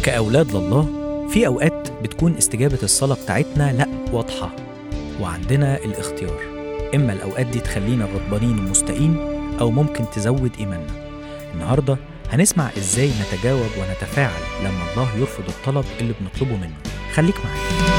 كأولاد لله في أوقات بتكون استجابة الصلاة بتاعتنا لأ واضحة وعندنا الاختيار إما الأوقات دي تخلينا غضبانين ومستائين أو ممكن تزود إيماننا النهاردة هنسمع إزاي نتجاوب ونتفاعل لما الله يرفض الطلب اللي بنطلبه منه خليك معايا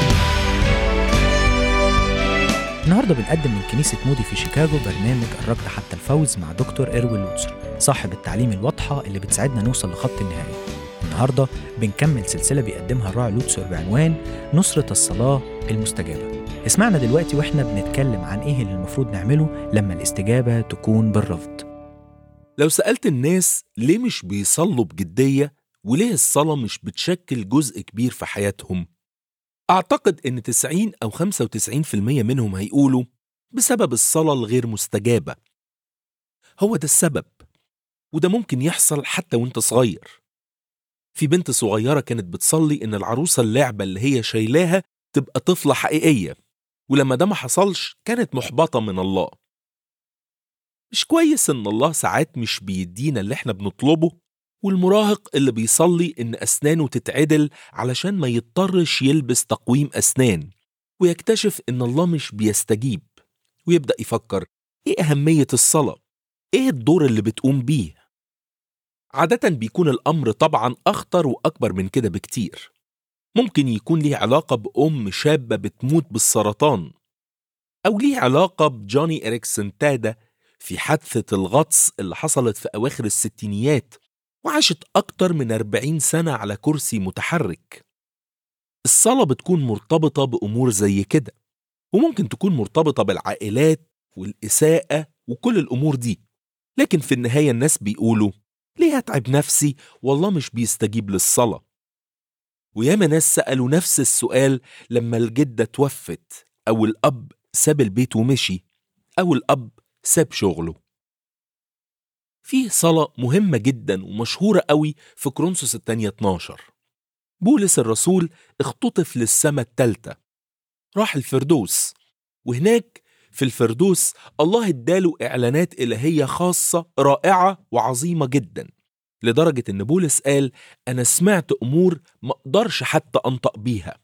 النهارده بنقدم من كنيسة مودي في شيكاغو برنامج الركض حتى الفوز مع دكتور إروين لوتسر صاحب التعليم الواضحة اللي بتساعدنا نوصل لخط النهاية النهارده بنكمل سلسلة بيقدمها الراعي لوتسر بعنوان نصرة الصلاة المستجابة اسمعنا دلوقتي واحنا بنتكلم عن ايه اللي المفروض نعمله لما الاستجابة تكون بالرفض لو سألت الناس ليه مش بيصلوا بجدية وليه الصلاة مش بتشكل جزء كبير في حياتهم أعتقد إن 90 أو 95% منهم هيقولوا بسبب الصلاة الغير مستجابة هو ده السبب وده ممكن يحصل حتى وانت صغير في بنت صغيرة كانت بتصلي إن العروسة اللعبة اللي هي شايلاها تبقى طفلة حقيقية ولما ده ما حصلش كانت محبطة من الله مش كويس إن الله ساعات مش بيدينا اللي احنا بنطلبه والمراهق اللي بيصلي إن أسنانه تتعدل علشان ما يضطرش يلبس تقويم أسنان ويكتشف إن الله مش بيستجيب ويبدأ يفكر إيه أهمية الصلاة؟ إيه الدور اللي بتقوم بيه؟ عادة بيكون الأمر طبعا أخطر وأكبر من كده بكتير ممكن يكون ليه علاقة بأم شابة بتموت بالسرطان أو ليه علاقة بجوني إريكسون تادا في حادثة الغطس اللي حصلت في أواخر الستينيات وعاشت أكتر من 40 سنة على كرسي متحرك الصلاة بتكون مرتبطة بأمور زي كده وممكن تكون مرتبطة بالعائلات والإساءة وكل الأمور دي لكن في النهاية الناس بيقولوا ليه هتعب نفسي والله مش بيستجيب للصلاة وياما ناس سألوا نفس السؤال لما الجدة توفت أو الأب ساب البيت ومشي أو الأب ساب شغله فيه صلاة مهمة جدا ومشهورة قوي في كرونسوس الثانية 12 بولس الرسول اختطف للسماء التالتة راح الفردوس وهناك في الفردوس الله اداله إعلانات إلهية خاصة رائعة وعظيمة جدا لدرجة إن بولس قال أنا سمعت أمور ما أقدرش حتى أنطق بيها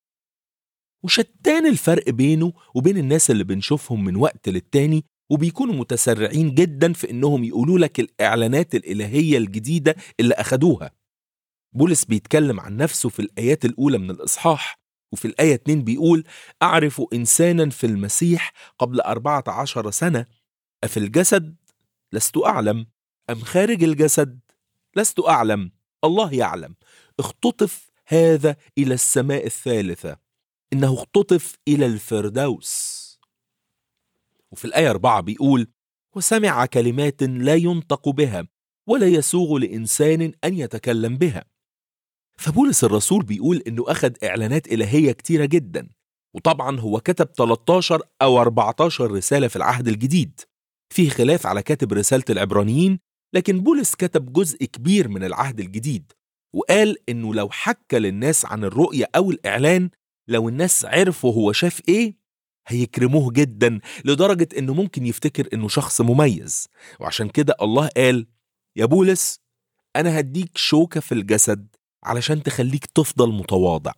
وشتان الفرق بينه وبين الناس اللي بنشوفهم من وقت للتاني وبيكونوا متسرعين جدا في إنهم يقولوا لك الإعلانات الإلهية الجديدة اللي أخدوها بولس بيتكلم عن نفسه في الآيات الأولى من الإصحاح وفي الآية 2 بيقول أعرف إنسانا في المسيح قبل أربعة عشر سنة أفي الجسد لست أعلم أم خارج الجسد لست أعلم الله يعلم اختطف هذا إلى السماء الثالثة إنه اختطف إلى الفردوس وفي الآية أربعة بيقول وسمع كلمات لا ينطق بها ولا يسوغ لإنسان أن يتكلم بها فبولس الرسول بيقول إنه أخد إعلانات إلهية كتيرة جدا وطبعا هو كتب 13 أو 14 رسالة في العهد الجديد فيه خلاف على كاتب رسالة العبرانيين لكن بولس كتب جزء كبير من العهد الجديد وقال إنه لو حكى للناس عن الرؤية أو الإعلان لو الناس عرفوا هو شاف إيه هيكرموه جدا لدرجة إنه ممكن يفتكر إنه شخص مميز وعشان كده الله قال يا بولس أنا هديك شوكة في الجسد علشان تخليك تفضل متواضع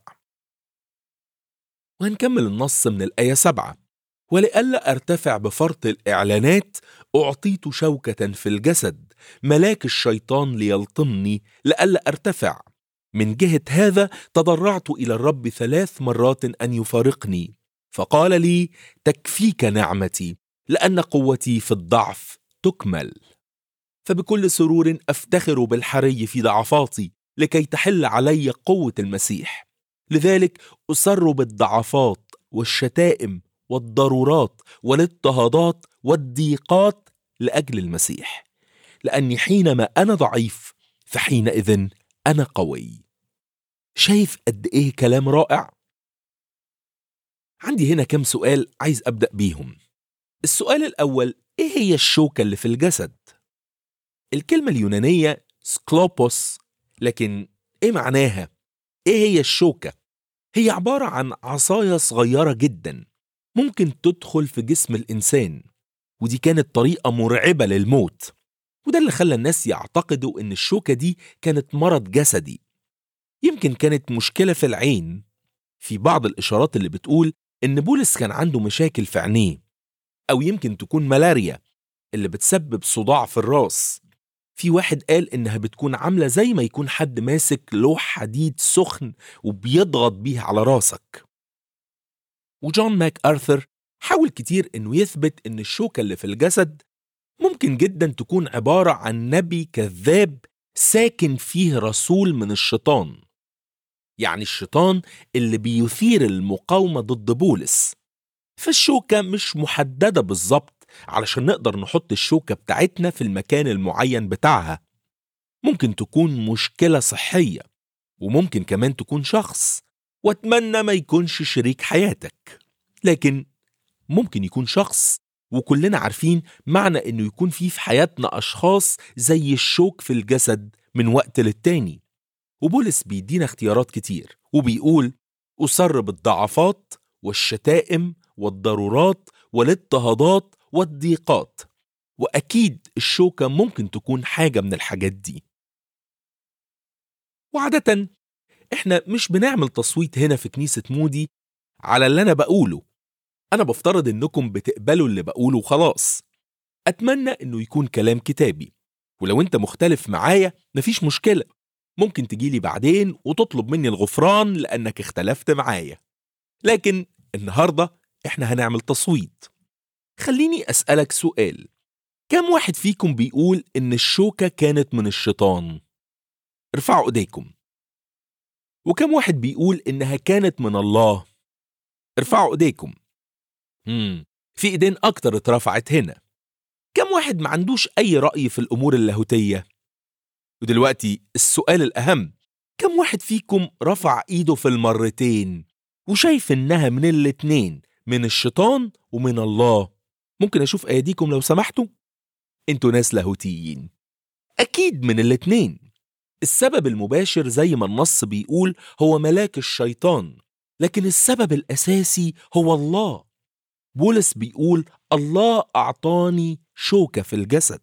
وهنكمل النص من الآية سبعة ولئلا أرتفع بفرط الإعلانات أعطيت شوكة في الجسد ملاك الشيطان ليلطمني لئلا أرتفع من جهة هذا تضرعت إلى الرب ثلاث مرات أن يفارقني فقال لي تكفيك نعمتي لأن قوتي في الضعف تكمل فبكل سرور أفتخر بالحري في ضعفاتي لكي تحل علي قوة المسيح لذلك أسر بالضعفات والشتائم والضرورات والاضطهادات والضيقات لأجل المسيح لأني حينما أنا ضعيف فحينئذ أنا قوي شايف قد إيه كلام رائع؟ عندي هنا كم سؤال عايز أبدأ بيهم السؤال الأول إيه هي الشوكة اللي في الجسد؟ الكلمة اليونانية سكلوبوس لكن إيه معناها؟ إيه هي الشوكة؟ هي عبارة عن عصاية صغيرة جدا ممكن تدخل في جسم الإنسان ودي كانت طريقة مرعبة للموت وده اللي خلى الناس يعتقدوا إن الشوكة دي كانت مرض جسدي يمكن كانت مشكلة في العين في بعض الإشارات اللي بتقول إن بولس كان عنده مشاكل في عينيه أو يمكن تكون ملاريا اللي بتسبب صداع في الراس في واحد قال إنها بتكون عاملة زي ما يكون حد ماسك لوح حديد سخن وبيضغط بيه على راسك وجون ماك أرثر حاول كتير إنه يثبت إن الشوكة اللي في الجسد ممكن جدا تكون عبارة عن نبي كذاب ساكن فيه رسول من الشيطان يعني الشيطان اللي بيثير المقاومة ضد بولس فالشوكة مش محددة بالظبط علشان نقدر نحط الشوكة بتاعتنا في المكان المعين بتاعها ممكن تكون مشكلة صحية وممكن كمان تكون شخص واتمنى ما يكونش شريك حياتك لكن ممكن يكون شخص وكلنا عارفين معنى انه يكون فيه في حياتنا اشخاص زي الشوك في الجسد من وقت للتاني وبولس بيدينا اختيارات كتير وبيقول أسر بالضعفات والشتائم والضرورات والاضطهادات والضيقات وأكيد الشوكة ممكن تكون حاجة من الحاجات دي وعادة إحنا مش بنعمل تصويت هنا في كنيسة مودي على اللي أنا بقوله أنا بفترض إنكم بتقبلوا اللي بقوله وخلاص أتمنى إنه يكون كلام كتابي ولو أنت مختلف معايا مفيش مشكلة ممكن تجيلي بعدين وتطلب مني الغفران لأنك اختلفت معايا لكن النهاردة إحنا هنعمل تصويت خليني أسألك سؤال كم واحد فيكم بيقول إن الشوكة كانت من الشيطان؟ ارفعوا إيديكم وكم واحد بيقول إنها كانت من الله؟ ارفعوا إيديكم مم. في إيدين أكتر اترفعت هنا كم واحد ما عندوش أي رأي في الأمور اللاهوتية؟ ودلوقتي السؤال الأهم كم واحد فيكم رفع إيده في المرتين وشايف إنها من الاتنين من الشيطان ومن الله ممكن أشوف أيديكم لو سمحتوا؟ انتوا ناس لاهوتيين أكيد من الاتنين السبب المباشر زي ما النص بيقول هو ملاك الشيطان لكن السبب الأساسي هو الله بولس بيقول الله أعطاني شوكة في الجسد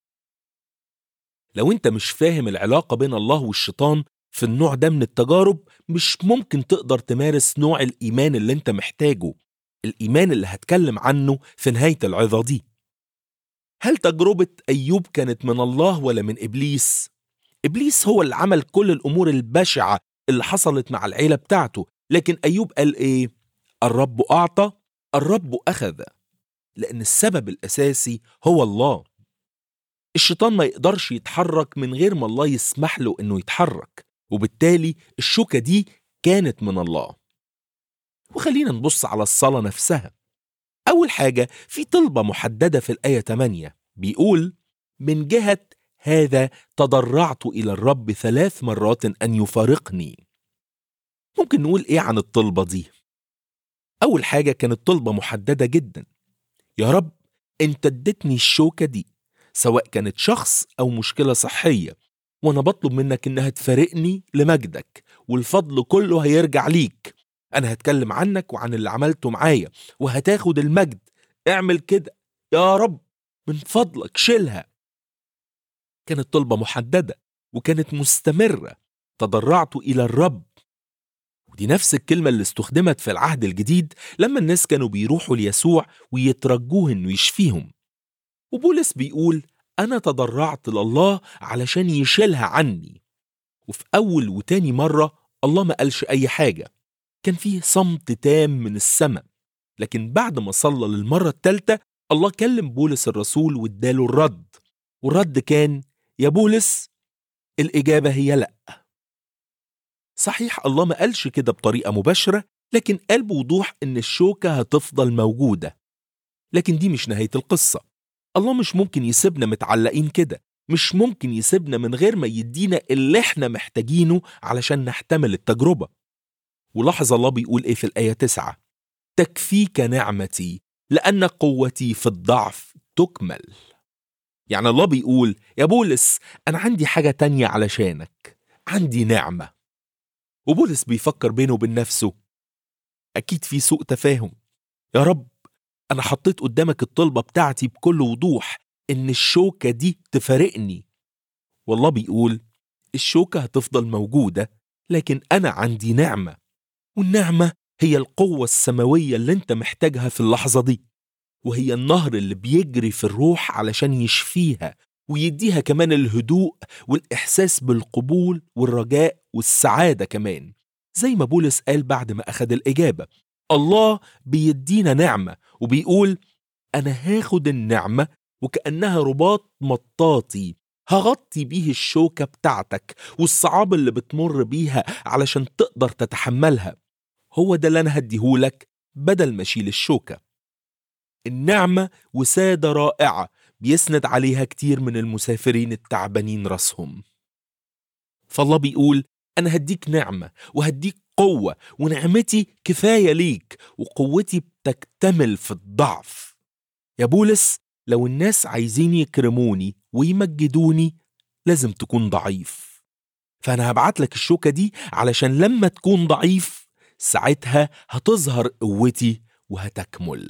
لو انت مش فاهم العلاقة بين الله والشيطان في النوع ده من التجارب مش ممكن تقدر تمارس نوع الإيمان اللي انت محتاجه الإيمان اللي هتكلم عنه في نهاية العظة دي هل تجربة أيوب كانت من الله ولا من إبليس؟ إبليس هو اللي عمل كل الأمور البشعة اللي حصلت مع العيلة بتاعته لكن أيوب قال إيه؟ الرب أعطى الرب أخذ لأن السبب الأساسي هو الله الشيطان ما يقدرش يتحرك من غير ما الله يسمح له انه يتحرك وبالتالي الشوكة دي كانت من الله وخلينا نبص على الصلاة نفسها أول حاجة في طلبة محددة في الآية 8 بيقول من جهة هذا تضرعت إلى الرب ثلاث مرات أن يفارقني ممكن نقول إيه عن الطلبة دي؟ أول حاجة كانت طلبة محددة جدا يا رب أنت اديتني الشوكة دي سواء كانت شخص أو مشكلة صحية وأنا بطلب منك إنها تفارقني لمجدك والفضل كله هيرجع ليك أنا هتكلم عنك وعن اللي عملته معايا وهتاخد المجد اعمل كده يا رب من فضلك شيلها كانت طلبة محددة وكانت مستمرة تضرعت إلى الرب ودي نفس الكلمة اللي استخدمت في العهد الجديد لما الناس كانوا بيروحوا ليسوع ويترجوه إنه يشفيهم وبولس بيقول أنا تضرعت لله علشان يشيلها عني وفي أول وتاني مرة الله ما قالش أي حاجة كان فيه صمت تام من السماء لكن بعد ما صلى للمرة التالتة الله كلم بولس الرسول واداله الرد والرد كان يا بولس الإجابة هي لأ صحيح الله ما قالش كده بطريقة مباشرة لكن قال بوضوح إن الشوكة هتفضل موجودة لكن دي مش نهاية القصة الله مش ممكن يسيبنا متعلقين كده مش ممكن يسيبنا من غير ما يدينا اللي احنا محتاجينه علشان نحتمل التجربة ولاحظ الله بيقول ايه في الآية 9 تكفيك نعمتي لأن قوتي في الضعف تكمل يعني الله بيقول يا بولس أنا عندي حاجة تانية علشانك عندي نعمة وبولس بيفكر بينه وبين نفسه أكيد في سوء تفاهم يا رب أنا حطيت قدامك الطلبة بتاعتي بكل وضوح إن الشوكة دي تفارقني والله بيقول الشوكة هتفضل موجودة لكن أنا عندي نعمة والنعمة هي القوة السماوية اللي أنت محتاجها في اللحظة دي وهي النهر اللي بيجري في الروح علشان يشفيها ويديها كمان الهدوء والإحساس بالقبول والرجاء والسعادة كمان زي ما بولس قال بعد ما أخد الإجابة الله بيدينا نعمة وبيقول أنا هاخد النعمة وكأنها رباط مطاطي هغطي بيه الشوكة بتاعتك والصعاب اللي بتمر بيها علشان تقدر تتحملها هو ده اللي أنا هديهولك بدل ما أشيل الشوكة النعمة وسادة رائعة بيسند عليها كتير من المسافرين التعبانين راسهم فالله بيقول أنا هديك نعمة وهديك قوة ونعمتي كفاية ليك وقوتي بتكتمل في الضعف يا بولس لو الناس عايزين يكرموني ويمجدوني لازم تكون ضعيف فأنا هبعت لك الشوكة دي علشان لما تكون ضعيف ساعتها هتظهر قوتي وهتكمل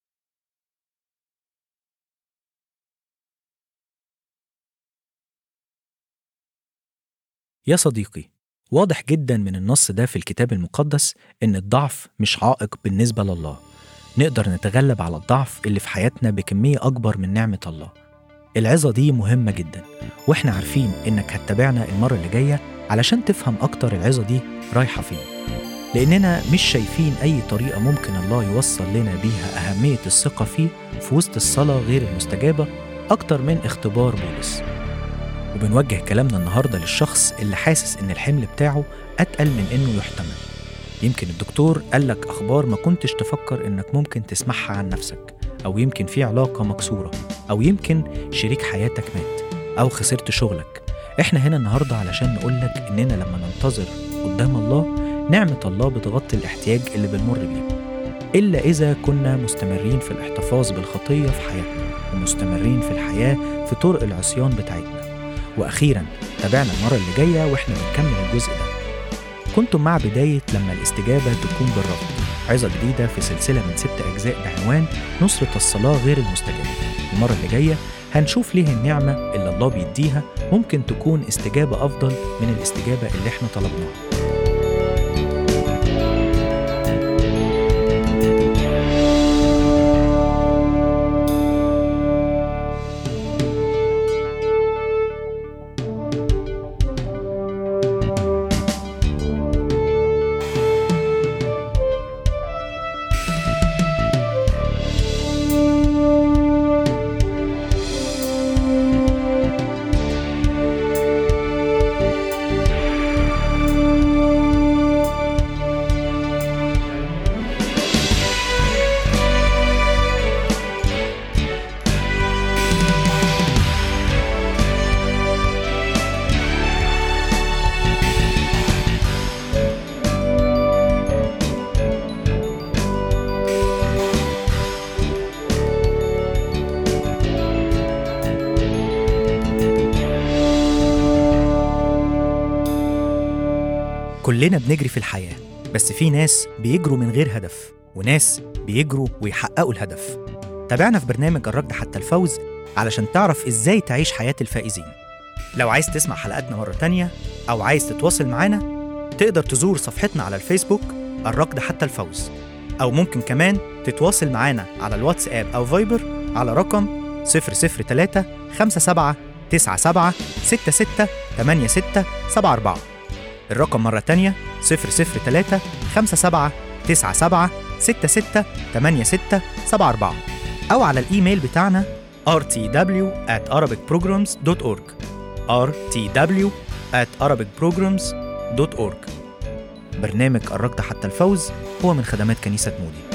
يا صديقي واضح جدا من النص ده في الكتاب المقدس إن الضعف مش عائق بالنسبة لله نقدر نتغلب على الضعف اللي في حياتنا بكمية أكبر من نعمة الله العظة دي مهمة جدا وإحنا عارفين إنك هتتابعنا المرة اللي جاية علشان تفهم أكتر العظة دي رايحة فين لأننا مش شايفين أي طريقة ممكن الله يوصل لنا بيها أهمية الثقة فيه في وسط الصلاة غير المستجابة أكتر من اختبار بولس وبنوجه كلامنا النهارده للشخص اللي حاسس ان الحمل بتاعه اتقل من انه يحتمل يمكن الدكتور قال لك اخبار ما كنتش تفكر انك ممكن تسمعها عن نفسك او يمكن في علاقه مكسوره او يمكن شريك حياتك مات او خسرت شغلك احنا هنا النهارده علشان نقول لك اننا لما ننتظر قدام الله نعمه الله بتغطي الاحتياج اللي بنمر بيه الا اذا كنا مستمرين في الاحتفاظ بالخطيه في حياتنا ومستمرين في الحياه في طرق العصيان بتاعتنا واخيرا تابعنا المره اللي جايه واحنا بنكمل الجزء ده كنتم مع بدايه لما الاستجابه تكون بالرفض عظه جديده في سلسله من ست اجزاء بعنوان نصره الصلاه غير المستجابه المره اللي جايه هنشوف ليه النعمه اللي الله بيديها ممكن تكون استجابه افضل من الاستجابه اللي احنا طلبناها كلنا بنجري في الحياة بس في ناس بيجروا من غير هدف وناس بيجروا ويحققوا الهدف تابعنا في برنامج الركض حتى الفوز علشان تعرف ازاي تعيش حياة الفائزين لو عايز تسمع حلقاتنا مرة تانية أو عايز تتواصل معانا تقدر تزور صفحتنا على الفيسبوك الركض حتى الفوز أو ممكن كمان تتواصل معانا على الواتساب أو فايبر على رقم 003 57 97 66 86 74 الرقم مرة تانية 003 57 97 66 86 74 أو على الإيميل بتاعنا rtw at arabicprograms.org rtw at arabicprograms.org برنامج الركض حتى الفوز هو من خدمات كنيسة مودي